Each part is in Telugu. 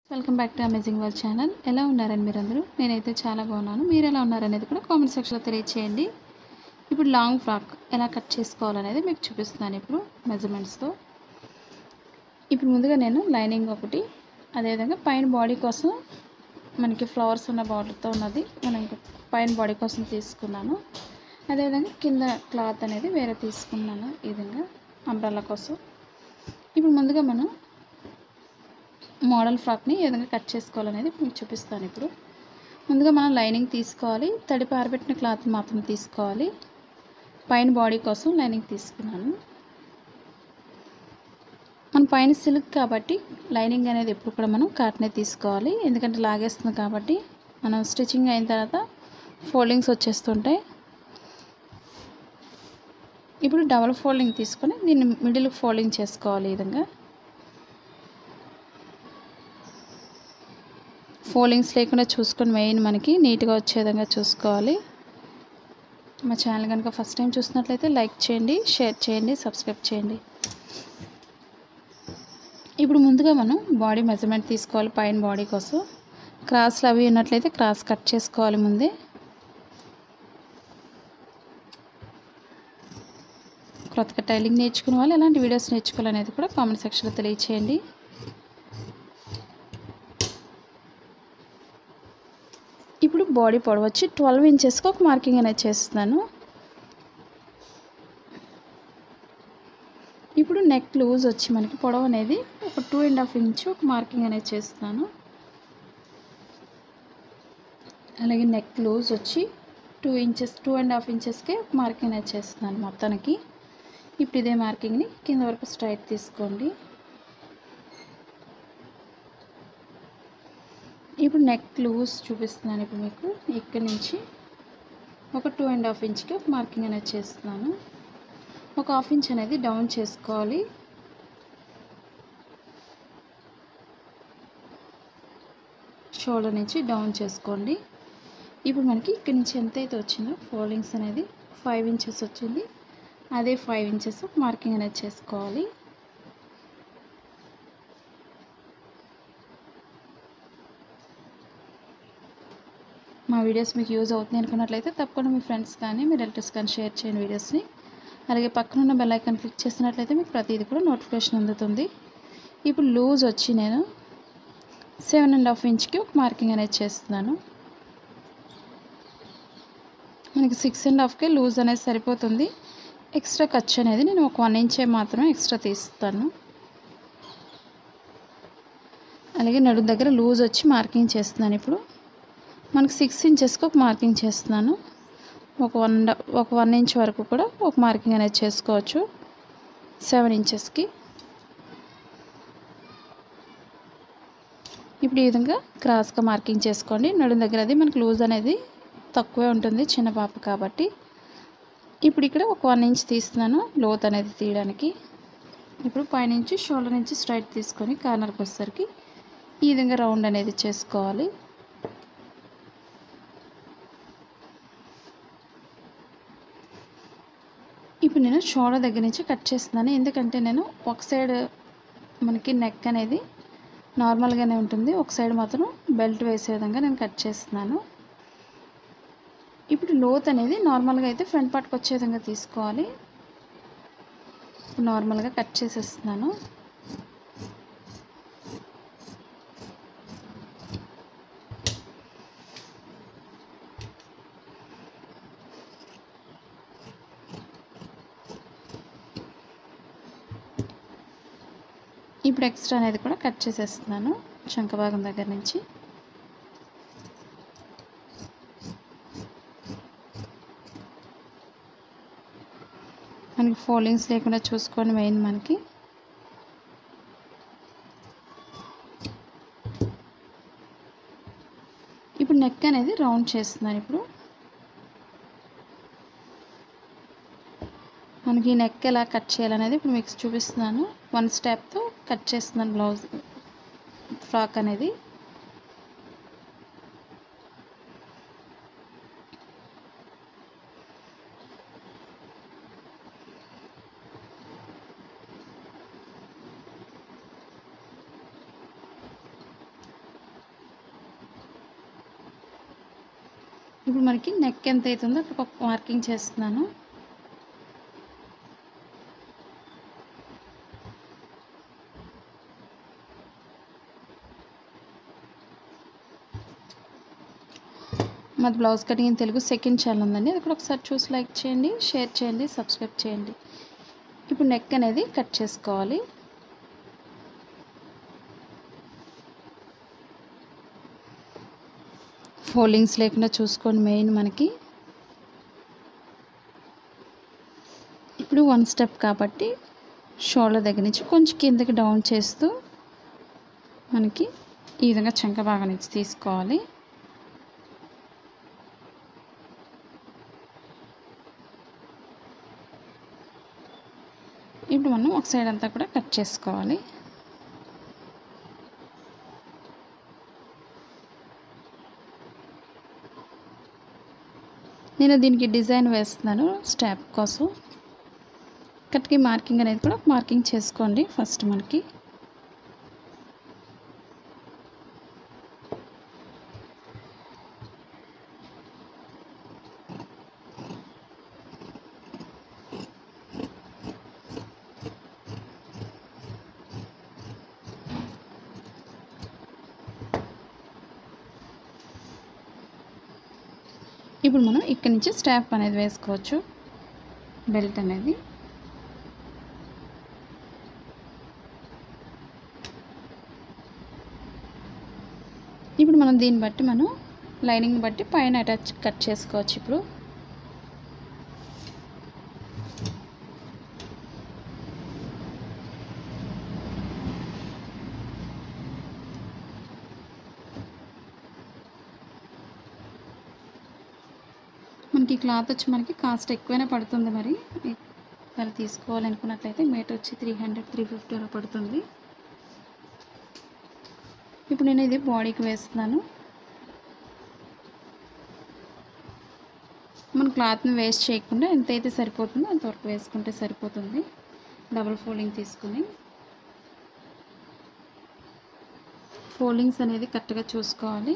welcome back to amazing world channel ఎలా ఉన్నారని మీరందరూ నేనైతే చాలా బాగున్నాను మీరు ఎలా ఉన్నారనేది కూడా కామెంట్ సెక్షన్లో తెలియచేయండి ఇప్పుడు లాంగ్ ఫ్రాక్ ఎలా కట్ చేసుకోవాలనేది మీకు చూపిస్తున్నాను ఇప్పుడు మెజర్మెంట్స్తో ఇప్పుడు ముందుగా నేను లైనింగ్ ఒకటి అదేవిధంగా పైన బాడీ కోసం మనకి ఫ్లవర్స్ ఉన్న బార్డర్తో ఉన్నది మనం పైన బాడీ కోసం తీసుకున్నాను అదేవిధంగా కింద క్లాత్ అనేది వేరే తీసుకున్నాను ఈ విధంగా అంబ్రల్లా కోసం ఇప్పుడు ముందుగా మనం మోడల్ ఫ్రాక్ని ఏ విధంగా కట్ చేసుకోవాలనేది మీకు చూపిస్తాను ఇప్పుడు ముందుగా మనం లైనింగ్ తీసుకోవాలి తడిపి ఆరబెట్టిన క్లాత్ మాత్రం తీసుకోవాలి పైన బాడీ కోసం లైనింగ్ తీసుకున్నాను మన పైన సిల్క్ కాబట్టి లైనింగ్ అనేది ఎప్పుడు కూడా మనం కాటనే తీసుకోవాలి ఎందుకంటే లాగేస్తుంది కాబట్టి మనం స్టిచ్చింగ్ అయిన తర్వాత ఫోల్డింగ్స్ వచ్చేస్తుంటాయి ఇప్పుడు డబల్ ఫోల్డింగ్ తీసుకొని దీన్ని మిడిల్ ఫోల్డింగ్ చేసుకోవాలి ఈ విధంగా ఫోల్డింగ్స్ లేకుండా చూసుకొని మెయిన్ మనకి నీట్గా వచ్చే విధంగా చూసుకోవాలి మా ఛానల్ కనుక ఫస్ట్ టైం చూసినట్లయితే లైక్ చేయండి షేర్ చేయండి సబ్స్క్రైబ్ చేయండి ఇప్పుడు ముందుగా మనం బాడీ మెజర్మెంట్ తీసుకోవాలి పైన బాడీ కోసం క్రాస్లు అవి ఉన్నట్లయితే క్రాస్ కట్ చేసుకోవాలి ముందే కొత్తగా టైలింగ్ నేర్చుకునే వాళ్ళు ఎలాంటి వీడియోస్ నేర్చుకోవాలనేది కూడా కామెంట్ సెక్షన్లో తెలియచేయండి ఇప్పుడు బాడీ పొడవు వచ్చి ట్వెల్వ్ ఇంచెస్కి ఒక మార్కింగ్ అనేది చేస్తున్నాను ఇప్పుడు నెక్ లూజ్ వచ్చి మనకి పొడవు అనేది ఒక టూ అండ్ హాఫ్ ఇంచ్ ఒక మార్కింగ్ అనేది చేస్తున్నాను అలాగే నెక్ లూజ్ వచ్చి two inches two and half ఇంచెస్కే ఒక మార్కింగ్ అనేది చేస్తున్నాను మొత్తానికి ఇప్పుడు ఇదే మార్కింగ్ని కింద వరకు స్ట్రైట్ తీసుకోండి ఇప్పుడు నెక్ లూజ్ చూపిస్తున్నాను ఇప్పుడు మీకు ఇక్కడ నుంచి ఒక టూ అండ్ హాఫ్ ఇంచ్కి ఒక మార్కింగ్ అనేది చేస్తున్నాను ఒక హాఫ్ ఇంచ్ అనేది డౌన్ చేసుకోవాలి షోల్డర్ నుంచి డౌన్ చేసుకోండి ఇప్పుడు మనకి ఇక్కడ నుంచి ఎంత అయితే వచ్చిందో ఫోల్డింగ్స్ అనేది ఫైవ్ ఇంచెస్ వచ్చింది అదే ఫైవ్ ఇంచెస్ మార్కింగ్ అనేది చేసుకోవాలి మా వీడియోస్ మీకు యూజ్ అవుతుంది అనుకున్నట్లయితే తప్పకుండా మీ ఫ్రెండ్స్ కానీ మీ రిలేటివ్స్ కానీ షేర్ చేయండి వీడియోస్ని అలాగే పక్కన ఉన్న బెల్ ఐకాన్ క్లిక్ చేసినట్లయితే మీకు ప్రతిదీ కూడా నోటిఫికేషన్ అందుతుంది ఇప్పుడు లూజ్ వచ్చి నేను సెవెన్ అండ్ హాఫ్ ఇంచ్కి ఒక మార్కింగ్ అనేది చేస్తున్నాను మనకి సిక్స్ అండ్ హాఫ్కే లూజ్ అనేది సరిపోతుంది ఎక్స్ట్రా ఖర్చు అనేది నేను ఒక వన్ ఇంచే మాత్రమే ఎక్స్ట్రా తీస్తాను అలాగే నడుము దగ్గర లూజ్ వచ్చి మార్కింగ్ చేస్తున్నాను ఇప్పుడు మనకి సిక్స్ ఇంచెస్కి ఒక మార్కింగ్ చేస్తున్నాను ఒక వన్ ఒక వన్ ఇంచ్ వరకు కూడా ఒక మార్కింగ్ అనేది చేసుకోవచ్చు సెవెన్ ఇంచెస్కి ఇప్పుడు ఈ విధంగా క్రాస్గా మార్కింగ్ చేసుకోండి నడుము దగ్గర అది మనకి లూజ్ అనేది తక్కువే ఉంటుంది చిన్న పాప కాబట్టి ఇప్పుడు ఇక్కడ ఒక వన్ ఇంచ్ తీస్తున్నాను లోత్ అనేది తీయడానికి ఇప్పుడు పైనుంచి షోల్డర్ నుంచి స్ట్రైట్ తీసుకొని కార్నర్కి వచ్చేసరికి ఈ విధంగా రౌండ్ అనేది చేసుకోవాలి ఇప్పుడు నేను షోల్డర్ దగ్గర నుంచి కట్ చేస్తున్నాను ఎందుకంటే నేను ఒక సైడ్ మనకి నెక్ అనేది నార్మల్గానే ఉంటుంది ఒక సైడ్ మాత్రం బెల్ట్ వేసే విధంగా నేను కట్ చేస్తున్నాను ఇప్పుడు లోత్ అనేది నార్మల్గా అయితే ఫ్రంట్ పార్ట్కి వచ్చే విధంగా తీసుకోవాలి నార్మల్గా కట్ చేసేస్తున్నాను ఇప్పుడు ఎక్స్ట్రా అనేది కూడా కట్ చేసేస్తున్నాను చంక భాగం దగ్గర నుంచి మనకి ఫోల్డింగ్స్ లేకుండా చూసుకొని మెయిన్ మనకి ఇప్పుడు నెక్ అనేది రౌండ్ చేస్తున్నాను ఇప్పుడు మనకి నెక్ ఎలా కట్ చేయాలనేది ఇప్పుడు మీకు చూపిస్తున్నాను వన్ స్టెప్తో కట్ చేస్తున్నాను బ్లౌజ్ ఫ్రాక్ అనేది ఇప్పుడు మనకి నెక్ ఎంత అవుతుందో అక్కడ ఒక మార్కింగ్ చేస్తున్నాను మాది blouse cutting in Telugu second channel ఉందండి అది కూడా ఒకసారి చూసి లైక్ చేయండి షేర్ చేయండి సబ్స్క్రైబ్ చేయండి ఇప్పుడు నెక్ అనేది కట్ చేసుకోవాలి ఫోల్డింగ్స్ లేకుండా చూసుకోండి మెయిన్ మనకి ఇప్పుడు వన్ స్టెప్ కాబట్టి షోల్డర్ దగ్గర నుంచి కొంచెం కిందకి డౌన్ చేస్తూ మనకి ఈ విధంగా చంక భాగం నుంచి తీసుకోవాలి ఇప్పుడు మనం ఒక సైడ్ అంతా కూడా కట్ చేసుకోవాలి నేను దీనికి డిజైన్ వేస్తున్నాను స్టాప్ కోసం కట్కి మార్కింగ్ అనేది కూడా మార్కింగ్ చేసుకోండి ఫస్ట్ మనకి ఇప్పుడు మనం ఇక్కడ నుంచి స్టాప్ అనేది వేసుకోవచ్చు బెల్ట్ అనేది ఇప్పుడు మనం దీన్ని బట్టి మనం లైనింగ్ బట్టి పైన అటాచ్ కట్ చేసుకోవచ్చు ఇప్పుడు మనకి క్లాత్ వచ్చి మనకి కాస్ట్ ఎక్కువైనా పడుతుంది మరి మరి తీసుకోవాలనుకున్నట్లయితే మేట్ వచ్చి త్రీ హండ్రెడ్ త్రీ ఫిఫ్టీ అలా పడుతుంది ఇప్పుడు నేను ఇది బాడీకి వేస్తున్నాను మన క్లాత్ని వేస్ట్ చేయకుండా ఎంతైతే సరిపోతుందో అంతవరకు వేసుకుంటే సరిపోతుంది డబుల్ ఫోల్డింగ్ తీసుకుని ఫోల్డింగ్స్ అనేది కరెక్ట్గా చూసుకోవాలి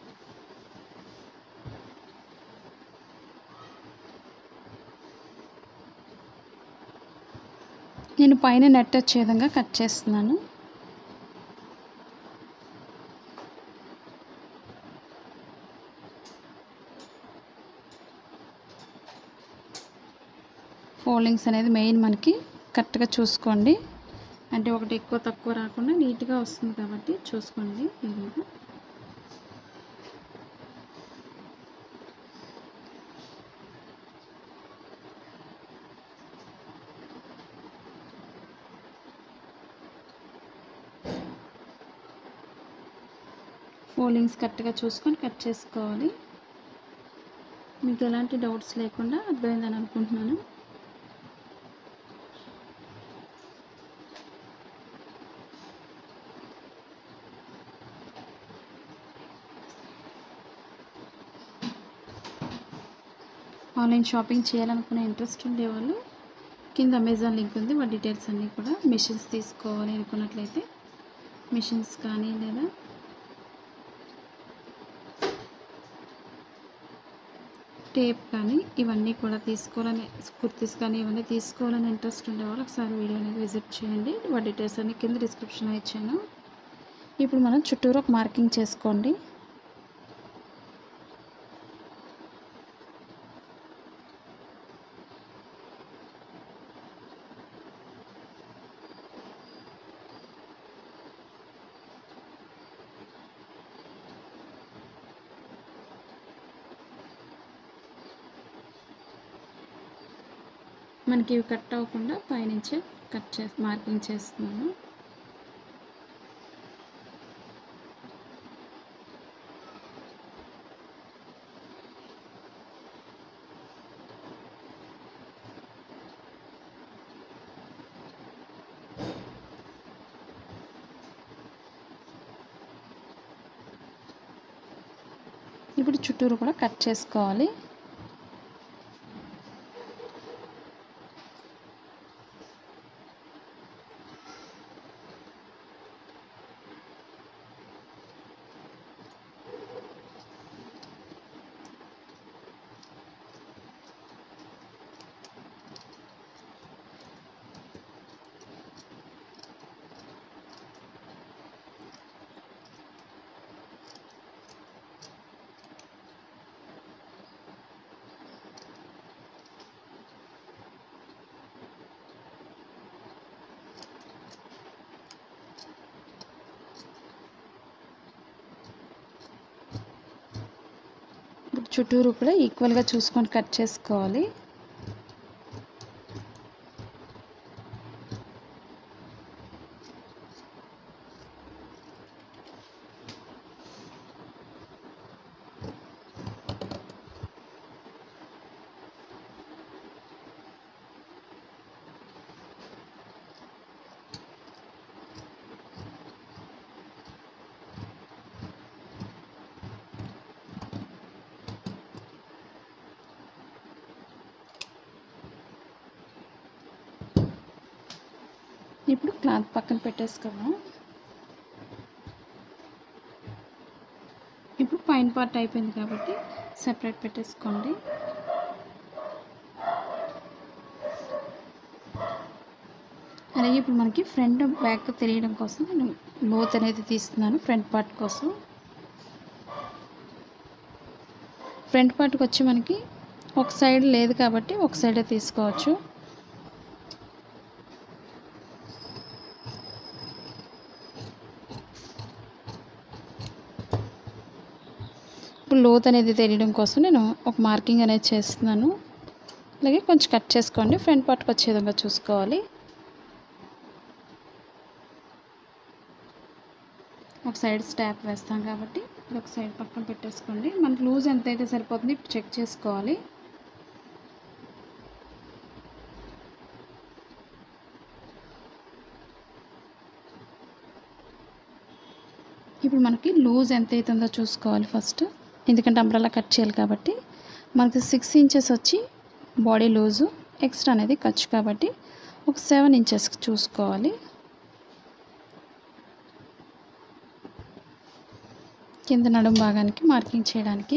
నేను పైన నెట్ వచ్చే విధంగా కట్ చేస్తున్నాను ఫోల్డింగ్స్ అనేది మెయిన్ మనకి కరెక్ట్గా చూసుకోండి అంటే ఒకటి ఎక్కువ తక్కువ రాకుండా నీట్గా వస్తుంది కాబట్టి చూసుకోండి ఈ విధంగా ఫోల్డింగ్స్ కరెక్ట్గా చూసుకొని కట్ చేసుకోవాలి మీకు ఎలాంటి డౌట్స్ లేకుండా అర్థమైందని అనుకుంటున్నాను ఆన్లైన్ షాపింగ్ చేయాలనుకునే ఇంట్రెస్ట్ ఉండేవాళ్ళు కింద అమెజాన్ లింక్ ఉంది వాటి డీటెయిల్స్ అన్నీ కూడా మిషన్స్ తీసుకోవాలి అనుకున్నట్లయితే మిషన్స్ కానీ లేదా టేప్ కానీ ఇవన్నీ కూడా తీసుకోవాలని కుర్తీస్ కానీ ఇవన్నీ తీసుకోవాలని ఇంట్రెస్ట్ ఉండే వాళ్ళు ఒకసారి వీడియో అనేది విజిట్ చేయండి వాటి డీటెయిల్స్ అన్ని కింద డిస్క్రిప్షన్లో ఇచ్చాను ఇప్పుడు మనం చుట్టూరు ఒక మార్కింగ్ చేసుకోండి మనకి ఇవి కట్ అవ్వకుండా పైనుంచే కట్ చేసి మార్కింగ్ చేస్తున్నాను ఇప్పుడు చుట్టూరు కూడా కట్ చేసుకోవాలి చుట్టూరు కూడా ఈక్వల్గా చూసుకొని కట్ చేసుకోవాలి ఇప్పుడు క్లాత్ పక్కన పెట్టేసుకున్నాం ఇప్పుడు పైన పార్ట్ అయిపోయింది కాబట్టి సెపరేట్ పెట్టేసుకోండి అలాగే ఇప్పుడు మనకి ఫ్రంట్ బ్యాక్ తెలియడం కోసం నేను లోత్ అనేది తీస్తున్నాను ఫ్రంట్ పార్ట్ కోసం ఫ్రంట్ పార్ట్కి వచ్చి మనకి ఒక సైడ్ లేదు కాబట్టి ఒక సైడే తీసుకోవచ్చు ఇప్పుడు లోత్ అనేది తెలియడం కోసం నేను ఒక మార్కింగ్ అనేది చేస్తున్నాను అలాగే కొంచెం కట్ చేసుకోండి ఫ్రంట్ పార్ట్కి వచ్చే విధంగా చూసుకోవాలి ఒక సైడ్ స్టాప్ వేస్తాం కాబట్టి ఇది ఒక సైడ్ పక్కన పెట్టేసుకోండి మనకి లూజ్ ఎంత అయితే సరిపోతుంది ఇప్పుడు చెక్ చేసుకోవాలి ఇప్పుడు మనకి లూజ్ ఎంత అవుతుందో చూసుకోవాలి ఫస్ట్ ఎందుకంటే అంబ్రల్లా కట్ చేయాలి కాబట్టి మనకి సిక్స్ ఇంచెస్ వచ్చి బాడీ లూజు ఎక్స్ట్రా అనేది ఖర్చు కాబట్టి ఒక సెవెన్ ఇంచెస్ చూసుకోవాలి కింద నడుం భాగానికి మార్కింగ్ చేయడానికి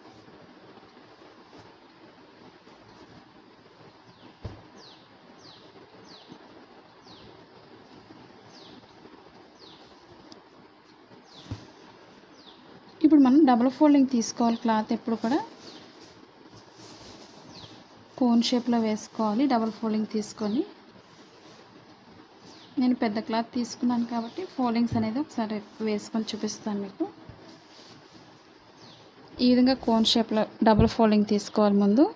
ఇప్పుడు మనం డబుల్ ఫోల్డింగ్ తీసుకోవాలి క్లాత్ ఎప్పుడు కూడా కోన్ షేప్లో వేసుకోవాలి డబుల్ ఫోల్డింగ్ తీసుకొని నేను పెద్ద క్లాత్ తీసుకున్నాను కాబట్టి ఫోల్డింగ్స్ అనేది ఒకసారి వేసుకొని చూపిస్తాను మీకు ఈ విధంగా కోన్ షేప్లో డబుల్ ఫోల్డింగ్ తీసుకోవాలి ముందు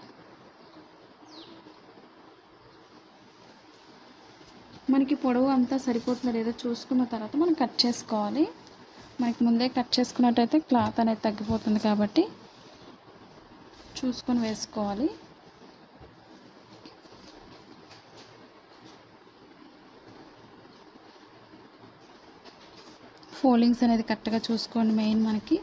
మనకి పొడవు అంతా సరిపోతుందో లేదో చూసుకున్న తర్వాత మనం కట్ చేసుకోవాలి మనకి ముందే కట్ చేసుకున్నట్టయితే క్లాత్ అనేది తగ్గిపోతుంది కాబట్టి చూసుకొని వేసుకోవాలి ఫోల్డింగ్స్ అనేది కరెక్ట్గా చూసుకోండి మెయిన్ మనకి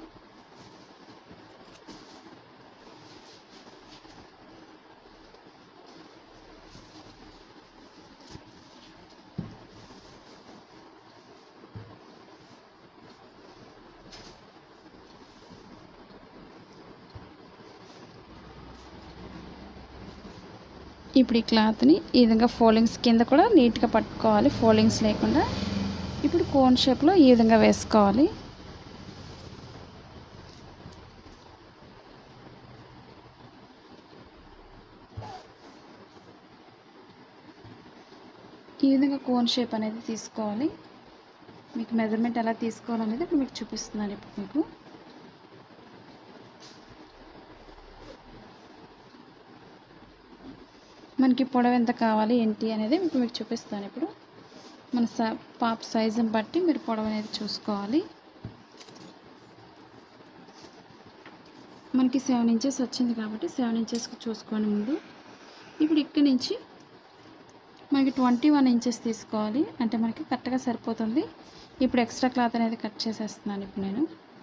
ఇప్పుడు ఈ క్లాత్ని ఈ విధంగా ఫోల్డింగ్స్ కింద కూడా నీట్గా పట్టుకోవాలి ఫోల్డింగ్స్ లేకుండా ఇప్పుడు కోన్ షేప్లో ఈ విధంగా వేసుకోవాలి ఈ విధంగా కోన్ షేప్ అనేది తీసుకోవాలి మీకు మెజర్మెంట్ ఎలా తీసుకోవాలనేది ఇప్పుడు మీకు చూపిస్తున్నాను ఇప్పుడు మీకు మనకి పొడవు ఎంత కావాలి ఏంటి అనేది ఇప్పుడు మీకు చూపిస్తాను ఇప్పుడు మన సా పాప సైజుని బట్టి మీరు పొడవు అనేది చూసుకోవాలి మనకి సెవెన్ ఇంచెస్ వచ్చింది కాబట్టి సెవెన్ ఇంచెస్కి చూసుకోండి ముందు ఇప్పుడు ఇక్కడి నుంచి మనకి ట్వంటీ వన్ ఇంచెస్ తీసుకోవాలి అంటే మనకి కరెక్ట్గా సరిపోతుంది ఇప్పుడు ఎక్స్ట్రా క్లాత్ అనేది కట్ చేసేస్తున్నాను ఇప్పుడు నేను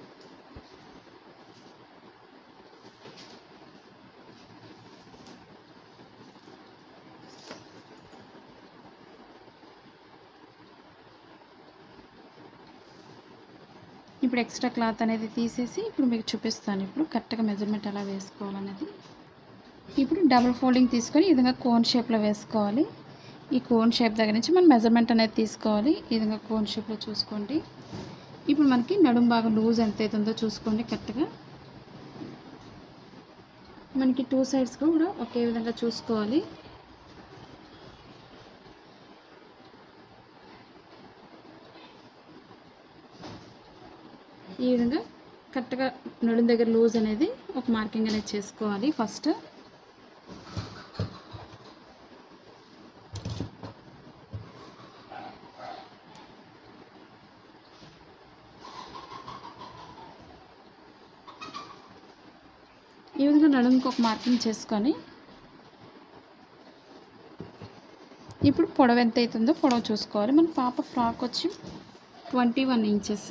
ఇప్పుడు ఎక్స్ట్రా క్లాత్ అనేది తీసేసి ఇప్పుడు మీకు చూపిస్తాను ఇప్పుడు కరెక్ట్గా మెజర్మెంట్ ఎలా వేసుకోవాలనేది ఇప్పుడు డబుల్ ఫోల్డింగ్ తీసుకొని ఈ విధంగా కోన్ షేప్లో వేసుకోవాలి ఈ కోన్ షేప్ దగ్గర నుంచి మనం మెజర్మెంట్ అనేది తీసుకోవాలి ఈ విధంగా కోన్ షేప్లో చూసుకోండి ఇప్పుడు మనకి నడుం భాగం లూజ్ ఎంత అవుతుందో చూసుకోండి కరెక్ట్గా మనకి టూ సైడ్స్ కూడా ఒకే విధంగా చూసుకోవాలి ఈ విధంగా కరెక్ట్గా నడుం దగ్గర లూజ్ అనేది ఒక మార్కింగ్ అనేది చేసుకోవాలి ఫస్ట్ ఈ విధంగా నడుముకి ఒక మార్కింగ్ చేసుకొని ఇప్పుడు పొడవు ఎంత అవుతుందో పొడవు చూసుకోవాలి మన పాప ఫ్రాక్ వచ్చి twenty one inches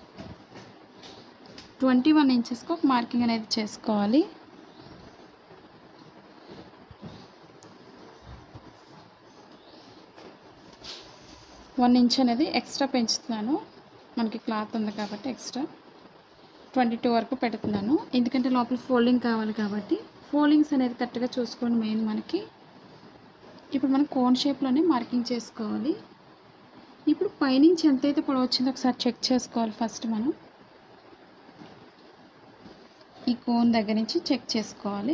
twenty one ఇంచెస్కి ఒక మార్కింగ్ అనేది చేసుకోవాలి వన్ ఇంచ్ అనేది ఎక్స్ట్రా పెంచుతున్నాను మనకి క్లాత్ ఉంది కాబట్టి ఎక్స్ట్రా ట్వంటీ టూ వరకు పెడుతున్నాను ఎందుకంటే లోపల ఫోల్డింగ్ కావాలి కాబట్టి ఫోల్డింగ్స్ అనేది కరెక్ట్గా చూసుకోండి మెయిన్ మనకి ఇప్పుడు మనం కోన్ షేప్లోనే మార్కింగ్ చేసుకోవాలి ఇప్పుడు పైనుంచి ఎంతైతే పొడవు వచ్చిందో ఒకసారి చెక్ చేసుకోవాలి ఫస్ట్ మనం ఈ కోన్ దగ్గర నుంచి చెక్ చేసుకోవాలి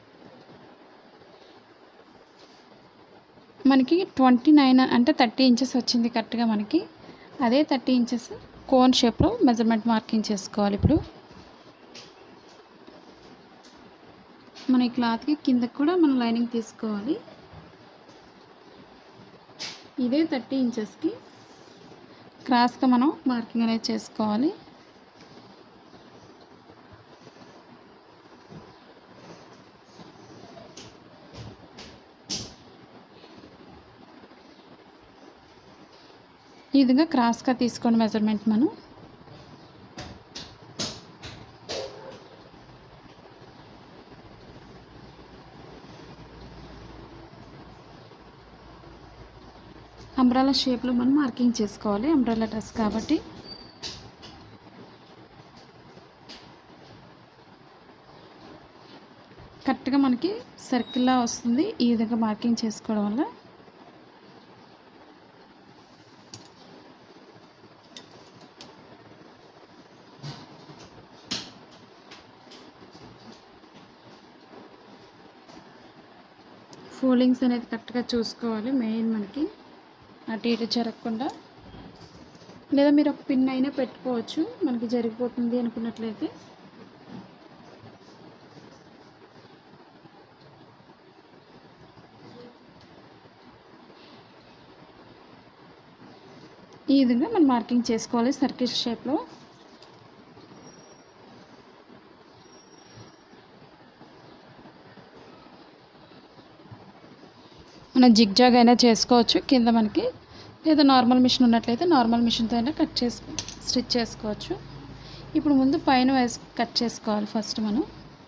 మనకి ట్వంటీ నైన్ అంటే థర్టీ ఇంచెస్ వచ్చింది కరెక్ట్గా మనకి అదే థర్టీ ఇంచెస్ కోన్ షేప్లో మెజర్మెంట్ మార్కింగ్ చేసుకోవాలి ఇప్పుడు మన ఈ క్లాత్కి కిందకి కూడా మనం లైనింగ్ తీసుకోవాలి ఇదే థర్టీ ఇంచెస్కి క్రాస్గా మనం మార్కింగ్ అనేది చేసుకోవాలి ఈ విధంగా క్రాస్గా తీసుకోండి మెజర్మెంట్ మనం అంబ్రాలా షేప్లో మనం మార్కింగ్ చేసుకోవాలి అంబ్రాలా డ్రెస్ కాబట్టి కరెక్ట్గా మనకి సర్కిల్లా వస్తుంది ఈ విధంగా మార్కింగ్ చేసుకోవడం వల్ల ఫోల్డింగ్స్ అనేది కరెక్ట్గా చూసుకోవాలి మెయిన్ మనకి అటు ఇటు జరగకుండా లేదా మీరు ఒక పిన్ అయినా పెట్టుకోవచ్చు మనకి జరిగిపోతుంది అనుకున్నట్లయితే ఈ విధంగా మనం మార్కింగ్ చేసుకోవాలి సర్కిల్ షేప్లో మనం జిగ్జాగ్ అయినా చేసుకోవచ్చు కింద మనకి లేదా నార్మల్ మిషన్ ఉన్నట్లయితే నార్మల్ మిషన్తో అయినా కట్ చేసుకో స్టిచ్ చేసుకోవచ్చు ఇప్పుడు ముందు పైన వేసి కట్ చేసుకోవాలి ఫస్ట్ మనం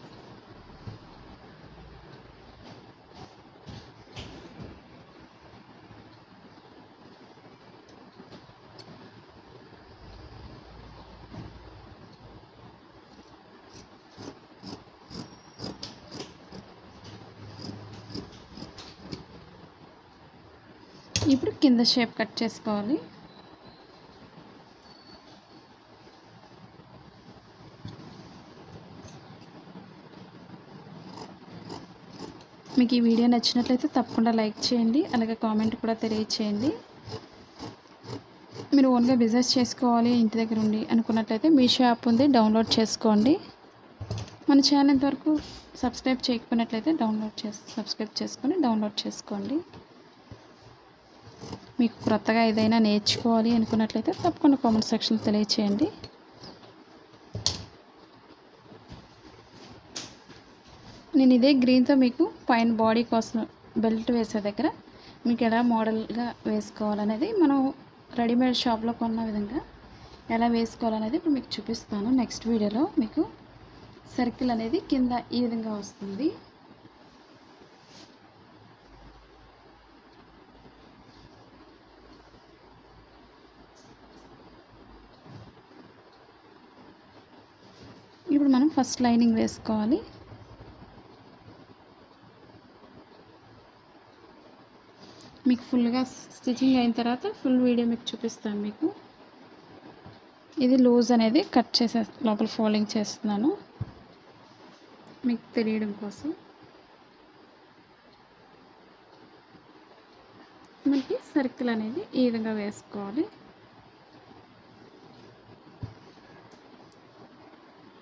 ఇప్పుడు కింద షేప్ కట్ చేసుకోవాలి మీకు ఈ వీడియో నచ్చినట్లయితే తప్పకుండా లైక్ చేయండి అలాగే కామెంట్ కూడా తెలియచేయండి మీరు ఓన్గా బిజినెస్ చేసుకోవాలి ఇంటి దగ్గర ఉండి అనుకున్నట్లయితే మీషో యాప్ ఉంది డౌన్లోడ్ చేసుకోండి మన ఛానల్ ఇంతవరకు సబ్స్క్రైబ్ చేయకపోయినట్లయితే డౌన్లోడ్ చేసి సబ్స్క్రైబ్ చేసుకొని డౌన్లోడ్ చేసుకోండి మీకు క్రొత్తగా ఏదైనా నేర్చుకోవాలి అనుకున్నట్లయితే తప్పకుండా కామెంట్ సెక్షన్లో తెలియచేయండి నేను ఇదే గ్రీన్తో మీకు పైన బాడీ కోసం బెల్ట్ వేసే దగ్గర మీకు ఎలా మోడల్గా వేసుకోవాలనేది మనం రెడీమేడ్ షాప్లో కొన్న విధంగా ఎలా వేసుకోవాలనేది ఇప్పుడు మీకు చూపిస్తాను నెక్స్ట్ వీడియోలో మీకు సర్కిల్ అనేది కింద ఈ విధంగా వస్తుంది ఇప్పుడు మనం ఫస్ట్ లైనింగ్ వేసుకోవాలి మీకు ఫుల్గా స్టిచ్చింగ్ అయిన తర్వాత ఫుల్ వీడియో మీకు చూపిస్తాను మీకు ఇది లూజ్ అనేది కట్ చేసే లోపల ఫోల్డింగ్ చేస్తున్నాను మీకు తెలియడం కోసం మనకి సర్కిల్ అనేది ఈ విధంగా వేసుకోవాలి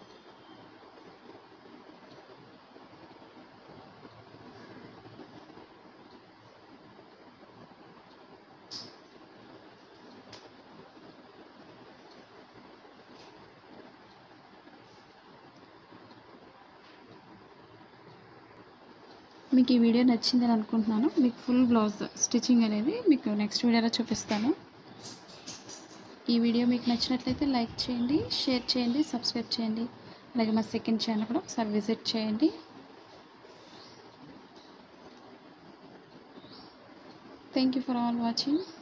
మీకు ఈ వీడియో నచ్చిందని అనుకుంటున్నాను మీకు ఫుల్ బ్లౌజ్ స్టిచ్చింగ్ అనేది మీకు నెక్స్ట్ వీడియోలో చూపిస్తాను ఈ వీడియో మీకు నచ్చినట్లయితే లైక్ చేయండి షేర్ చేయండి సబ్స్క్రైబ్ చేయండి అలాగే మా సెకండ్ ఛానల్ కూడా ఒకసారి విజిట్ చేయండి thank you for all watching